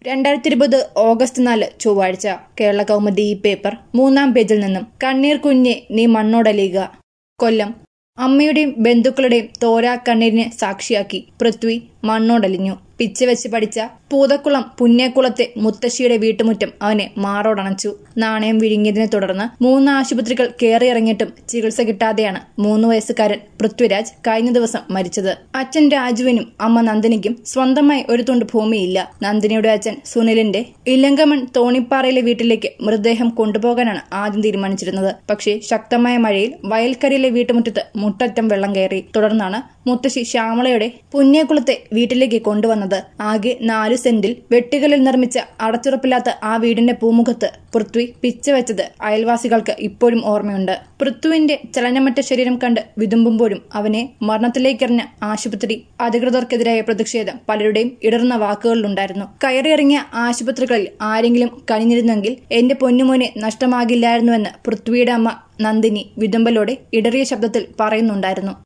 രണ്ടായിരത്തി ഇരുപത് ഓഗസ്റ്റ് നാല് ചൊവ്വാഴ്ച കേരള കൗമുദി ഈ പേപ്പർ മൂന്നാം പേജിൽ നിന്നും കണ്ണീർ കുഞ്ഞെ നീ മണ്ണോടലിയുക കൊല്ലം അമ്മയുടെയും ബന്ധുക്കളുടെയും തോരാ കണ്ണീരിനെ സാക്ഷിയാക്കി പൃഥ്വി മണ്ണോടലിഞ്ഞു പിച്ച വെച്ച് പഠിച്ച പൂതക്കുളം പുന്നേക്കുളത്തെ മുത്തശ്ശിയുടെ വീട്ടുമുറ്റം അവനെ മാറോടണച്ചു നാണയം വിഴുങ്ങിയതിനെ തുടർന്ന് മൂന്ന് ആശുപത്രികൾ കയറിയിറങ്ങിയിട്ടും ചികിത്സ കിട്ടാതെയാണ് മൂന്ന് വയസ്സുകാരൻ പൃഥ്വിരാജ് കഴിഞ്ഞ ദിവസം മരിച്ചത് അച്ഛൻ രാജുവിനും അമ്മ നന്ദിനിക്കും സ്വന്തമായി ഒരു തുണ്ട് ഭൂമിയില്ല നന്ദിനിയുടെ അച്ഛൻ സുനിലിന്റെ ഇലങ്കമൺ തോണിപ്പാറയിലെ വീട്ടിലേക്ക് മൃതദേഹം കൊണ്ടുപോകാനാണ് ആദ്യം തീരുമാനിച്ചിരുന്നത് പക്ഷേ ശക്തമായ മഴയിൽ വയൽക്കരയിലെ വീട്ടുമുറ്റത്ത് മുട്ടറ്റം വെള്ളം കയറി തുടർന്നാണ് മുത്തശ്ശി ശ്യാമളയുടെ പുന്നേക്കുളത്തെ വീട്ടിലേക്ക് കൊണ്ടുവന്നത് ആകെ നാല് സെന്റിൽ വെട്ടുകല്ലിൽ നിർമ്മിച്ച അടച്ചുറപ്പില്ലാത്ത ആ വീടിന്റെ പൂമുഖത്ത് പൃഥ്വി പിച്ച വെച്ചത് അയൽവാസികൾക്ക് ഇപ്പോഴും ഓർമ്മയുണ്ട് പൃഥ്വിന്റെ ചലനമറ്റ ശരീരം കണ്ട് വിതുമ്പുമ്പോഴും അവനെ മരണത്തിലേക്കെറിഞ്ഞ ആശുപത്രി അധികൃതർക്കെതിരായ പ്രതിഷേധം പലരുടെയും ഇടർന്ന വാക്കുകളിലുണ്ടായിരുന്നു കയറിയിറങ്ങിയ ആശുപത്രികളിൽ ആരെങ്കിലും കനിഞ്ഞിരുന്നെങ്കിൽ എന്റെ പൊന്നുമോനെ നഷ്ടമാകില്ലായിരുന്നുവെന്ന് പൃഥ്വിയുടെ അമ്മ നന്ദിനി വിതുമ്പലോടെ ഇടറിയ ശബ്ദത്തിൽ പറയുന്നുണ്ടായിരുന്നു